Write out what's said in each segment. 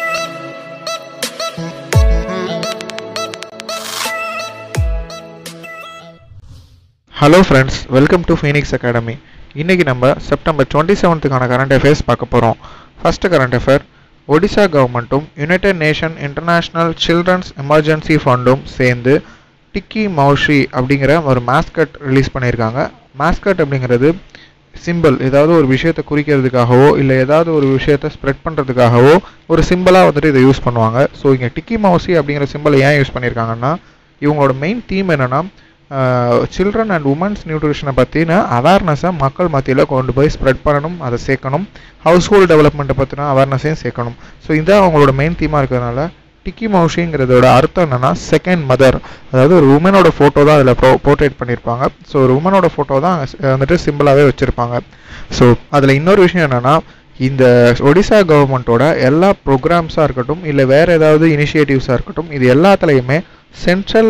hello friends welcome to Phoenix academy இன்றைக்கி நம்ம September twenty செவன்த்துக்கான கரண்ட் அஃபேர்ஸ் பார்க்க போகிறோம் ஃபஸ்ட்டு கரண்ட் அஃபேர் ஒடிசா கவர்மெண்ட்டும் united nation international children's emergency ஃபண்டும் சேர்ந்து டிக்கி மௌஷி அப்படிங்கிற ஒரு மாஸ்கட் ரிலீஸ் பண்ணியிருக்காங்க மாஸ்கட் அப்படிங்கிறது சிம்பிள் ஏதாவது ஒரு விஷயத்தை குறிக்கிறதுக்காகவோ இல்லை ஏதாவது ஒரு விஷயத்தை ஸ்ப்ரெட் பண்ணுறதுக்காகவோ ஒரு சிம்பிளாக வந்துட்டு இதை யூஸ் பண்ணுவாங்க ஸோ இங்கே டிக்கி மௌசி அப்படிங்கிற சிம்பிளை ஏன் யூஸ் பண்ணியிருக்காங்கன்னா இவங்களோட மெயின் தீம் என்னென்னா சில்ட்ரன் அண்ட் உமன்ஸ் நியூட்ரிஷனை பற்றின அவேர்னஸை மக்கள் மத்தியில் கொண்டு போய் ஸ்ப்ரெட் பண்ணணும் அதை சேர்க்கணும் ஹவுஸ் ஹோல்ட் டெவலப்மெண்ட்டை பற்றின அவேர்னஸையும் சேர்க்கணும் ஸோ இதுதான் அவங்களோட மெயின் தீமாக இருக்கிறதுனால டிக்கி மௌஷிங்கிறதோட அர்த்தம் என்னன்னா செகண்ட் மதர் அதாவது ஒரு உமனோட ஃபோட்டோ தான் அதில் ப்ரோ போர்ட்ரேட் பண்ணியிருப்பாங்க ஸோ ஒரு உமனோட ஃபோட்டோ தான் அங்க வந்துட்டு சிம்பிளாகவே வச்சுருப்பாங்க ஸோ அதில் இன்னொரு விஷயம் என்னென்னா இந்த ஒடிசா கவர்மெண்ட்டோட எல்லா ப்ரோக்ராம்ஸாக இருக்கட்டும் இல்லை வேறு ஏதாவது இனிஷியேட்டிவ்ஸாக இருக்கட்டும் இது எல்லாத்துலேயுமே சென்ட்ரல்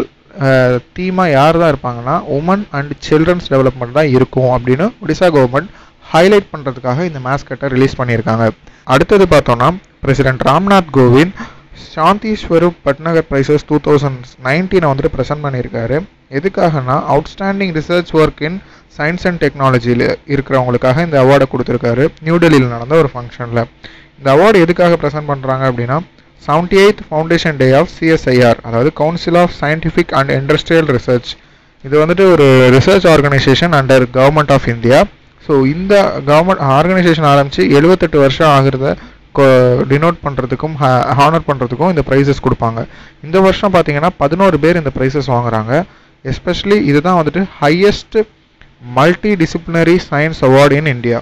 தீமாக யார் தான் இருப்பாங்கன்னா உமன் அண்ட் சில்ட்ரன்ஸ் டெவலப்மெண்ட் தான் இருக்கும் அப்படின்னு ஒடிசா கவர்மெண்ட் ஹைலைட் பண்ணுறதுக்காக இந்த மாஸ்கட்டை ரிலீஸ் பண்ணியிருக்காங்க அடுத்தது பார்த்தோன்னா president Ramnath Kovind Shanti Swarup Bhatnagar prizes two thousand நைன்டீனை வந்துட்டு ப்ரெசென்ட் பண்ணியிருக்காரு எதுக்காகனா outstanding research work in science and டெக்னாலஜியில் இருக்கிறவங்களுக்காக இந்த அவார்டை கொடுத்துருக்காரு நியூ டெல்லியில் நடந்த ஒரு ஃபங்க்ஷனில் இந்த அவார்டு எதுக்காக ப்ரெசென்ட் பண்ணுறாங்க அப்படின்னா seventy eight foundation day of CSIR அதாவது council of scientific and industrial research இது வந்துட்டு ஒரு research organisation under government of India so இந்த கவர்மெண்ட் ஆர்கனைசேஷன் ஆரம்பித்து எழுபத்தெட்டு வருஷம் ஆகிறத டினோட் பண்ணுறதுக்கும் ஹானர் பண்ணுறதுக்கும் இந்த ப்ரைஸஸ் கொடுப்பாங்க இந்த வருஷம் பார்த்தீங்கன்னா பதினோரு பேர் இந்த ப்ரைஸஸ் வாங்குறாங்க எஸ்பெஷலி இதுதான் வந்துட்டு highest multi disciplinary science award in India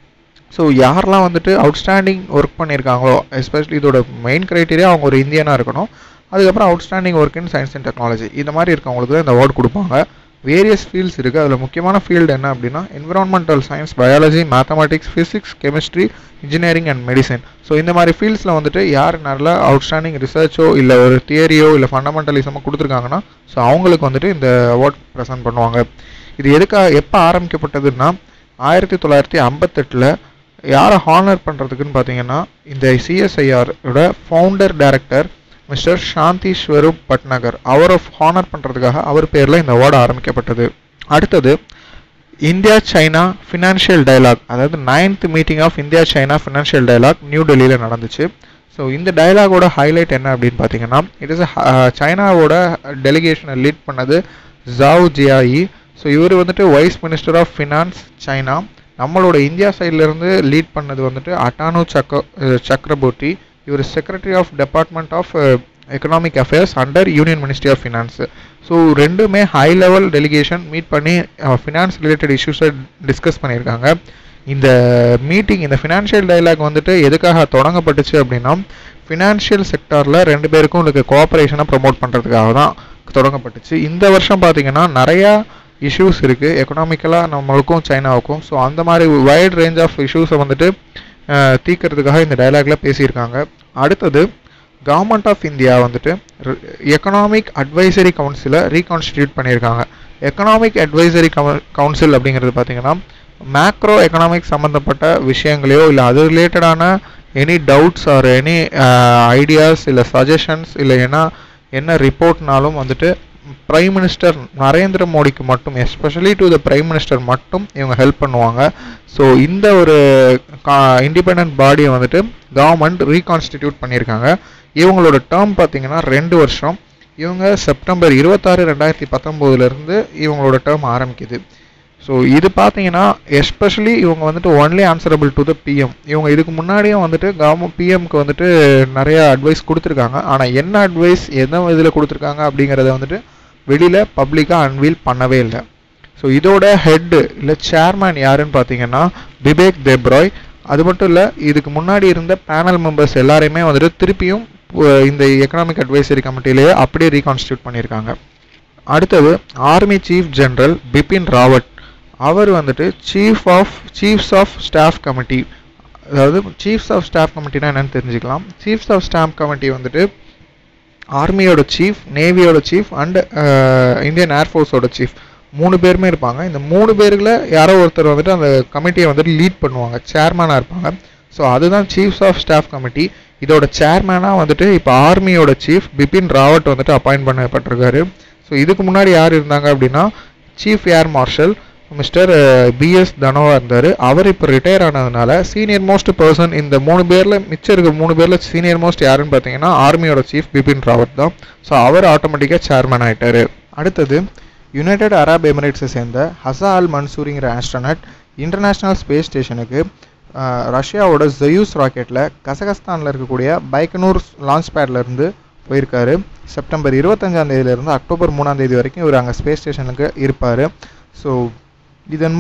so யாரெல்லாம் வந்துட்டு அவுட்ஸ்டாண்டிங் ஒர்க் பண்ணியிருக்காங்களோ எஸ்பெஷலி இதோட மெயின் க்ரைட்டீரியா அவங்க ஒரு இந்தியனாக இருக்கணும் அதுக்கப்புறம் outstanding work in science and technology இந்த மாதிரி இருக்கவங்களுக்கு தான் இந்த அவார்டு கொடுப்பாங்க வேரியஸ் ஃபீல்ட்ஸ் இருக்குது அதில் முக்கியமான ஃபீல்டு என்ன அப்படின்னா environmental science biology mathematics physics chemistry engineering and medicine so இந்த மாதிரி ஃபீல்ட்ஸில் வந்துட்டு யார் நல்லா அவுட்ஸ்டாண்டிங் ரிசர்ச்சோ இல்லை ஒரு தியரியோ இல்லை ஃபண்டமெண்டலிசமோ கொடுத்துருக்காங்கன்னா ஸோ அவங்களுக்கு வந்துட்டு இந்த அவார்ட் ப்ரெசென்ட் பண்ணுவாங்க இது எதுக்காக எப்போ ஆரம்பிக்கப்பட்டதுன்னா ஆயிரத்தி தொள்ளாயிரத்தி ஐம்பத்தெட்டில் யாரை ஹானர் பண்ணுறதுக்குன்னு பார்த்தீங்கன்னா இந்த சிஎஸ்ஐஆரோட founder director mister Shanti Swarup Bhatnagar அவரை ஹானர் பண்ணுறதுக்காக அவர் பேரில் இந்த அவார்டு ஆரம்பிக்கப்பட்டது அடுத்தது இந்தியா சைனா ஃபினான்ஷியல் டைலாக் அதாவது ninth meeting of India China financial dialogue new டெல்லியில் நடந்துச்சு ஸோ இந்த டைலாகோட ஹைலைட் என்ன அப்படின்னு பார்த்தீங்கன்னா இட் இஸ் சைனாவோட டெலிகேஷனை லீட் பண்ணது ஜாவ் ஜியாயி ஸோ இவர் வந்துட்டு vice minister of finance China நம்மளோட இந்தியா சைட்லேருந்து லீட் பண்ணது வந்துட்டு அட்டானு சக்க சக்கரபோர்ட்டி இவர் secretary of department of economic affairs under union ministry of finance so ரெண்டுமே ஹை லெவல் டெலிகேஷன் மீட் பண்ணி ஃபினான்ஸ் ரிலேட்டட் இஷ்யூஸை டிஸ்கஸ் பண்ணியிருக்காங்க இந்த மீட்டிங் இந்த ஃபினான்ஷியல் டைலாக் வந்துட்டு எதுக்காக தொடங்கப்பட்டுச்சு அப்படின்னா ஃபினான்ஷியல் செக்டாரில் ரெண்டு பேருக்கும் இருக்க கோஆப்ரேஷனை ப்ரமோட் பண்ணுறதுக்காக தான் தொடங்கப்பட்டுச்சு இந்த வருஷம் பார்த்தீங்கன்னா நிறையா இஷ்யூஸ் இருக்குது எக்கனாமிக்கலாக நம்மளுக்கும் சைனாவுக்கும் ஸோ அந்த மாதிரி வைட் ரேஞ்ச் ஆஃப் இஷ்யூஸை வந்துட்டு தீர்க்கறதுக்காக இந்த டைலாகில் பேசியிருக்காங்க அடுத்தது கவர்மெண்ட் ஆஃப் இந்தியா வந்துட்டு எக்கனாமிக் அட்வைசரி கவுன்சிலை ரீகான்ஸ்டியூட் பண்ணியிருக்காங்க எக்கனாமிக் அட்வைசரி கவுன்சில் அப்படிங்கிறது பார்த்தீங்கன்னா மேக்ரோ எக்கனாமிக் சம்மந்தப்பட்ட விஷயங்களையோ இல்லை அது ரிலேட்டடான any doubts or any ideas இல்லை சஜஷன்ஸ் இல்லை ஏன்னா என்ன ரிப்போர்ட்னாலும் வந்துட்டு பிரைம் மினிஸ்டர் நரேந்திர மோடிக்கு மட்டும் especially to the prime minister மட்டும் இவங்க ஹெல்ப் பண்ணுவாங்க ஸோ இந்த ஒரு இண்டிபெண்ட் பாடியை வந்துட்டு கவர்மெண்ட் ரீகான்ஸ்டிடியூட் பண்ணியிருக்காங்க இவங்களோட டேர்ம் பார்த்தீங்கன்னா ரெண்டு வருஷம் இவங்க செப்டம்பர் இருபத்தாறு ரெண்டாயிரத்தி பத்தொம்போதுலேருந்து இவங்களோட டேர்ம் ஆரம்பிக்குது ஸோ இது பார்த்தீங்கன்னா எஸ்பெஷலி இவங்க வந்துட்டு only answerable to the PM இவங்க இதுக்கு முன்னாடியும் வந்துட்டு கவர்மெண்ட் பிஎம்க்கு வந்துட்டு நிறைய அட்வைஸ் கொடுத்துருக்காங்க ஆனால் என்ன அட்வைஸ் எந்த இதில் கொடுத்துருக்காங்க அப்படிங்கிறத வந்துட்டு வெளியில் பப்ளிக்காக அன்வீல் பண்ணவே இல்லை ஸோ இதோட ஹெட்டு இல்லை சேர்மேன் யாருன்னு பார்த்தீங்கன்னா பிபேக் தேப்ராய் அது மட்டும் இல்லை இதுக்கு முன்னாடி இருந்த பேனல் மெம்பர்ஸ் எல்லாரையுமே வந்துட்டு திருப்பியும் இந்த எக்கனாமிக் அட்வைசரி கமிட்டிலேயே அப்படியே ரீகான்ஸ்டியூட் பண்ணியிருக்காங்க அடுத்தது army chief general Bipin Rawat அவர் வந்துட்டு chief of chiefs of staff committee அதாவது சீஃப்ஸ் ஆஃப் ஸ்டாஃப் கமிட்டினா என்னன்னு தெரிஞ்சுக்கலாம் சீஃப்ஸ் ஆஃப் ஸ்டாஃப் கமிட்டி வந்துட்டு ஆர்மியோட சீஃப் நேவியோட சீஃப் அண்ட் இந்தியன் ஏர்ஃபோர்ஸோட சீஃப் மூணு பேருமே இருப்பாங்க இந்த மூணு பேருக்குள்ள யாரோ ஒருத்தர் வந்துட்டு அந்த கமிட்டியை வந்துட்டு லீட் பண்ணுவாங்க சேர்மனாக இருப்பாங்க ஸோ அதுதான் சீஃப்ஸ் ஆஃப் ஸ்டாஃப் கமிட்டி இதோட சேர்மேனாக வந்துட்டு இப்போ ஆர்மியோட சீஃப் பிபின் ராவத் வந்துட்டு அப்பாயிண்ட் பண்ணப்பட்டிருக்காரு ஸோ இதுக்கு முன்னாடி யார் இருந்தாங்க அப்படின்னா chief air marshal mister B S Dhanoa இருந்தார் அவர் இப்போ ரிட்டையர் ஆனதுனால சீனியர் மோஸ்ட் பர்சன் இந்த மூணு பேரில் மிச்சம் இருக்க மூணு பேரில் சீனியர் மோஸ்ட் யாருன்னு பார்த்தீங்கன்னா ஆர்மியோட சீஃப் பிபின் ராவத் தான் ஸோ அவர் ஆட்டோமேட்டிக்காக சேர்மேன் ஆயிட்டாரு அடுத்தது யுனைடெட் அரப் எமிரேட்ஸை சேர்ந்த ஹசா அல் மன்சூரிங்கிற ஆஸ்ட்ரோனட் இன்டர்நேஷ்னல் ஸ்பேஸ் ஸ்டேஷனுக்கு ஆஹ், ரஷ்யாவோட ஜயூஸ் ராக்கெட்டில் கசகஸ்தானில் இருக்கக்கூடிய பைக்கனூர் லான்ச் பேட்லேருந்து போயிருக்காரு செப்டம்பர் இருபத்தஞ்சாம் தேதியிலேருந்து அக்டோபர் மூணாம் தேதி வரைக்கும் இவர் அங்கே ஸ்பேஸ் ஸ்டேஷனுக்கு இருப்பார் ஸோ இதன்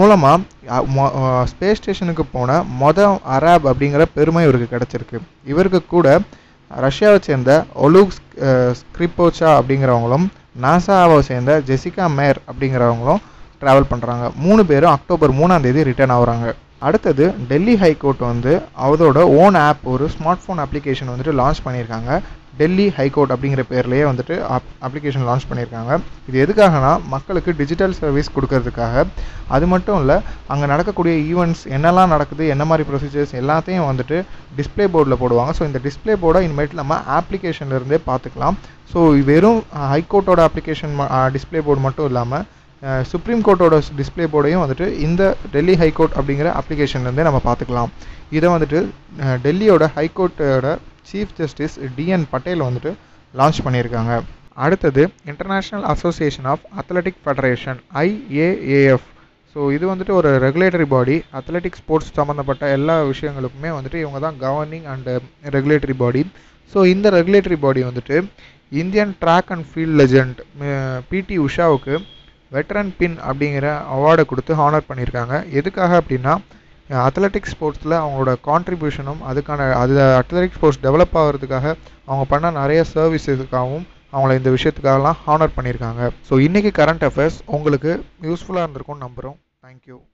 மூலமாக ஸ்பேஸ் ஸ்டேஷனுக்கு போன மொத அராப் அப்படிங்கிற பெருமை இவருக்கு கிடச்சிருக்கு இவருக்கு கூட ரஷ்யாவை சேர்ந்த ஒலுக் ஸ்கிரிப்போச்சா அப்படிங்கிறவங்களும் நாசாவை சேர்ந்த ஜெசிகா மேர் அப்படிங்கிறவங்களும் ட்ராவல் பண்ணுறாங்க மூணு பேரும் அக்டோபர் மூணாம் தேதி ரிட்டர்ன் ஆகுறாங்க அடுத்தது டெல்லி ஹைகோர்ட் வந்து அதோட ஓன் ஆப் ஒரு ஸ்மார்ட் ஃபோன் அப்ளிகேஷன் வந்துட்டு லான்ச் பண்ணியிருக்காங்க டெல்லி ஹைகோர்ட் அப்படிங்கிற பேர்லேயே வந்துட்டு அப்ளிகேஷன் லான்ச் பண்ணியிருக்காங்க இது எதுக்காகனா மக்களுக்கு டிஜிட்டல் சர்வீஸ் கொடுக்கறதுக்காக அது மட்டும் இல்லை அங்கே நடக்கக்கூடிய ஈவெண்ட்ஸ் என்னெல்லாம் நடக்குது என்ன மாதிரி ப்ரொசீஜர்ஸ் எல்லாத்தையும் வந்துட்டு டிஸ்ப்ளே போர்டில் போடுவாங்க ஸோ இந்த டிஸ்ப்ளே போர்டை இனிமேட்டு நம்ம applicationல இருந்தே பார்த்துக்கலாம் ஸோ வெறும் ஹைகோர்ட்டோட அப்ளிகேஷன் டிஸ்ப்ளே போர்டு மட்டும் இல்லாமல் சுப்ரீம் கோர்ட்டோட டிஸ்ப்ளே போர்டையும் வந்துட்டு இந்த டெல்லி ஹைகோர்ட் அப்படிங்கிற அப்ளிகேஷன்லேருந்தே நம்ம பார்த்துக்கலாம் இதை வந்துட்டு அஹ், டெல்லியோட ஹைகோர்ட்டோட சீஃப் ஜஸ்டிஸ் டிஎன் பட்டேல் வந்துட்டு லான்ச் பண்ணியிருக்காங்க அடுத்தது international association of athletic federation IAAF so இது வந்துட்டு ஒரு ரெகுலேட்டரி பாடி அத்லெட்டிக் ஸ்போர்ட்ஸ் சம்மந்தப்பட்ட எல்லா விஷயங்களுக்குமே வந்துட்டு இவங்க தான் governing and regulatory body so இந்த ரெகுலேட்டரி பாடி வந்துட்டு Indian track and field legend P T உஷாவுக்கு வெட்டரன் பின் அப்படிங்கிற அவார்டை கொடுத்து ஹானர் பண்ணியிருக்காங்க எதுக்காக அப்படின்னா அத்லெட்டிக் ஸ்போர்ட்ஸில் அவங்களோட கான்ட்ரிபியூஷனும் அதுக்கான அது அத்லெட்டிக் ஸ்போர்ட்ஸ் டெவலப் ஆகிறதுக்காக அவங்க பண்ண நிறைய சர்வீஸஸுக்காகவும் அவங்கள இந்த விஷயத்துக்காகலாம் ஹானர் பண்ணியிருக்காங்க ஸோ இன்றைக்கி கரண்ட் அஃபேர்ஸ் உங்களுக்கு யூஸ்ஃபுல்லாக இருந்திருக்கும்னு நம்புகிறோம் தேங்க்யூ